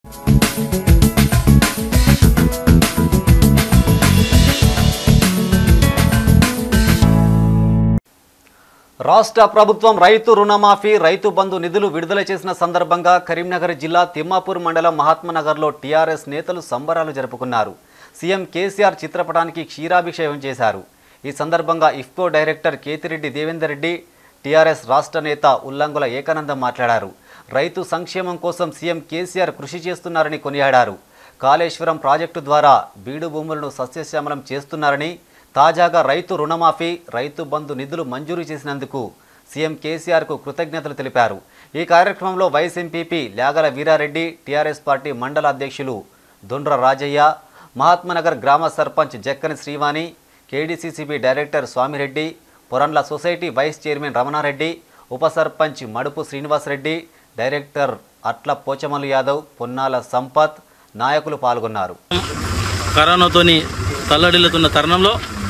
రాష్ట్ర ప్రభుత్వం రైతు రుణమాఫీ రైతు బంధు నిధులు విడుదల చేసిన సందర్భంగా కరీంనగర్ జిల్లా తిమ్మాపూర్ మండలం మహాత్మానగర్లో టీఆర్ఎస్ నేతలు సంబరాలు జరుపుకున్నారు సీఎం కేసీఆర్ చిత్రపటానికి క్షీరాభిషేకం చేశారు ఈ సందర్భంగా ఇఫ్కో డైరెక్టర్ కేతిరెడ్డి దేవేందర్ రెడ్డి టీఆర్ఎస్ రాష్ట్ర నేత ఉల్లంగుల ఏకానందం మాట్లాడారు రైతు సంక్షేమం కోసం సీఎం కేసీఆర్ కృషి చేస్తున్నారని కొనియాడారు కాళేశ్వరం ప్రాజెక్టు ద్వారా బీడు భూములను సస్యశ్యామలం చేస్తున్నారని తాజాగా రైతు రుణమాఫీ రైతు బంధు నిధులు మంజూరు చేసినందుకు సీఎం కేసీఆర్కు కృతజ్ఞతలు తెలిపారు ఈ కార్యక్రమంలో వైస్ ఎంపీపీ ల్యాగల వీరారెడ్డి టీఆర్ఎస్ పార్టీ మండల అధ్యక్షులు దొండ్ర రాజయ్య మహాత్మానగర్ గ్రామ sarpanch Jakkani Srivani KDCCB director Swamireddy Porandla society vice chairman Ramanareddy ఉప సర్పంచ్ మడుపు శ్రీనివాసరెడ్డి డైరెక్టర్ అట్ల పోచమలు యాదవ్ పొన్నాల సంపత్ నాయకులు పాల్గొన్నారు కరోనాతోని తల్లడిల్లుతున్న తరుణంలో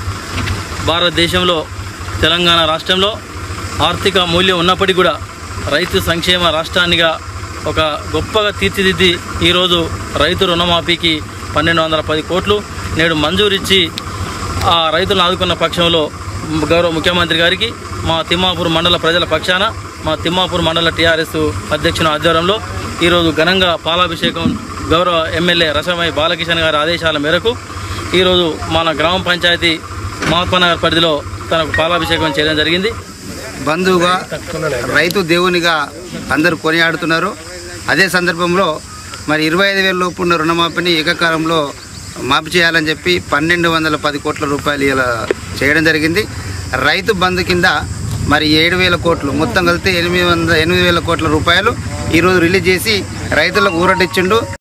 భారతదేశంలో తెలంగాణ రాష్ట్రంలో ఆర్థిక మూల్యం ఉన్నప్పటికీ కూడా రైతు సంక్షేమ రాష్ట్రాన్నిగా ఒక గొప్పగా తీర్చిదిద్ది ఈరోజు రైతు రుణమాఫీకి పన్నెండు వందల పది కోట్లు నేడు మంజూరిచ్చి ఆ రైతులను ఆదుకున్న పక్షంలో గౌరవ ముఖ్యమంత్రి గారికి మా తిమ్మాపూర్ మండల ప్రజల పక్షాన మా తిమ్మాపూర్ మండల టీఆర్ఎస్ అధ్యక్షుని ఆధ్వర్యంలో ఈరోజు ఘనంగా పాలాభిషేకం గౌరవ ఎమ్మెల్యే రసమై బాలకిషన్ గారి ఆదేశాల మేరకు ఈరోజు మన గ్రామ పంచాయతీ మహాత్మానగర్ పరిధిలో తనకు పాలాభిషేకం చేయడం జరిగింది బంధువుగా రైతు దేవునిగా అందరూ కొనియాడుతున్నారు అదే సందర్భంలో మరి ఇరవై ఐదు వేల లోపు ఉన్న రుణమాఫీని ఏకకాలంలో మాఫీ చేయాలని చెప్పి పన్నెండు వందల పది కోట్ల రూపాయలు ఇలా చేయడం జరిగింది రైతు బంధు కింద మరి ఏడు వేల కోట్లు మొత్తం కలిపితే ఎనిమిది వందల ఎనిమిది వేల కోట్ల రూపాయలు ఈరోజు రిలీజ్ చేసి రైతులకు ఊరటిచ్చిండు